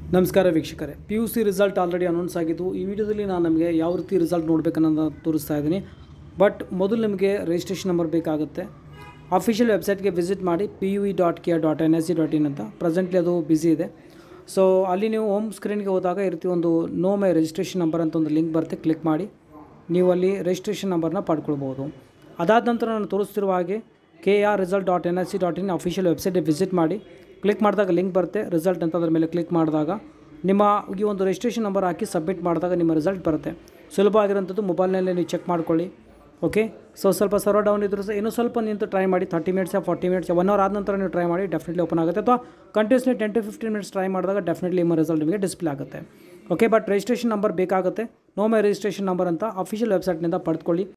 ನಮಸ್ಕಾರ ವೀಕ್ಷಕರೇ P U C result already announce ಆಗಿದ್ದು ಈ ವಿಡಿಯೋದಲ್ಲಿ ನಾನು ನಮಗೆ ಯಾವ ರೀತಿ ರಿಸಲ್ಟ್ ನೋಡಬೇಕನ್ನೋದು ತೋರಿಸ್ತಾ ಇದ್ದೀನಿ ಬಟ್ ಮೊದಲು ನಿಮಗೆ ರಿಜಿಸ್ಟ್ರೇಷನ್ ನಂಬರ್ ಬೇಕಾಗುತ್ತೆ ಅಫಿಷಿಯಲ್ ವೆಬ್ಸೈಟ್ಗೆ ವಿಸಿಟ್ ಮಾಡಿ P U E dot K dot N S C dot in ಅಂತ ಪ್ರೆಸೆಂಟ್ಲಿ ಅದು ಬ್ಯುಸಿ ಇದೆ ಸೊ ಅಲ್ಲಿ ನೀವು ಹೋಮ್ ಸ್ಕ್ರೀನ್ಗೆ ಹೋದಾಗ ಈ ರೀತಿ ಒಂದು ನೋ ಮೈ ರಿಜಿಸ್ಟ್ರೇಷನ್ ನಂಬರ್ ಅಂತ ಒಂದು ಲಿಂಕ್ ಬರುತ್ತೆ ಕ್ಲಿಕ್ ಮಾಡಿ ನೀವು ಅಲ್ಲಿ ರಿಜಿಸ್ಟ್ರೇಷನ್ ನಂಬರ್ನ ಪಡ್ಕೊಳ್ಬೋದು ಅದಾದ ನಂತರ ನಾನು ತೋರಿಸ್ತಿರುವ ಹಾಗೆ K R result dot N S C dot in official ವೆಬ್ಸೈಟ್ಗೆ ವಿಸಿಟ್ ಮಾಡಿ ಕ್ಲಿಕ್ ಮಾಡಿದಾಗ ಲಿಂಕ್ ಬರುತ್ತೆ ರಿಸಲ್ಟ್ ಅಂತ ಅದ್ರ ಮೇಲೆ ಕ್ಲಿಕ್ ಮಾಡಿದಾಗ ನಿಮ್ಮ ಈ ಒಂದು ರಿಜಿಸ್ಟ್ರೇಷನ್ ನಂಬರ್ ಹಾಕಿ ಸಬ್ಮಿಟ್ ಮಾಡಿದಾಗ ನಿಮ್ಮ ರಿಸಲ್ಟ್ ಬರುತ್ತೆ ಸುಲಭ ಆಗಿರೋಂಥದ್ದು ಮೊಬೈಲ್ನಲ್ಲಿ ನೀವು ಚೆಕ್ ಮಾಡ್ಕೊಳ್ಳಿ ಓಕೆ ಸೊ ಸ್ವಲ್ಪ ಸರ್ವರ್ ಡೌನ್ ಇದ್ರೂ ಸಹ ಇನ್ನೂ ಸ್ವಲ್ಪ ನಿಂತು ಟ್ರೈ ಮಾಡಿ thirty minutes forty minutes one hour ಆದ ನಂತರ ನೀವು ಟ್ರೈ ಮಾಡಿ ಡೆಫಿನೆಟ್ಲಿ ಓಪನ್ ಆಗುತ್ತೆ ಅಥವಾ continuously ten to fifteen minutes try ಮಾಡಿದಾಗ ಡೆಫಿನೆಟ್ಲಿ ನಿಮ್ಮ ರಿಸಲ್ಟ್ ನಿಮಗೆ ಡಿಸ್ಪ್ಲೇ ಆಗುತ್ತೆ ಓಕೆ ಬಟ್ ರಿಜಿಸ್ಟ್ರೇಷನ್ ನಂಬರ್ ಬೇಕಾಗುತ್ತೆ ನೋ ಮೈ ರಿಜಿಸ್ಟ್ರೇಷನ್ ನಂಬರ್ ಅಂತ ಅಫಿಷಿಯಲ್ ವೆಬ್ಸೈಟ್ನಿಂದ ಪಡೆದುಕೊಳ್ಳಿ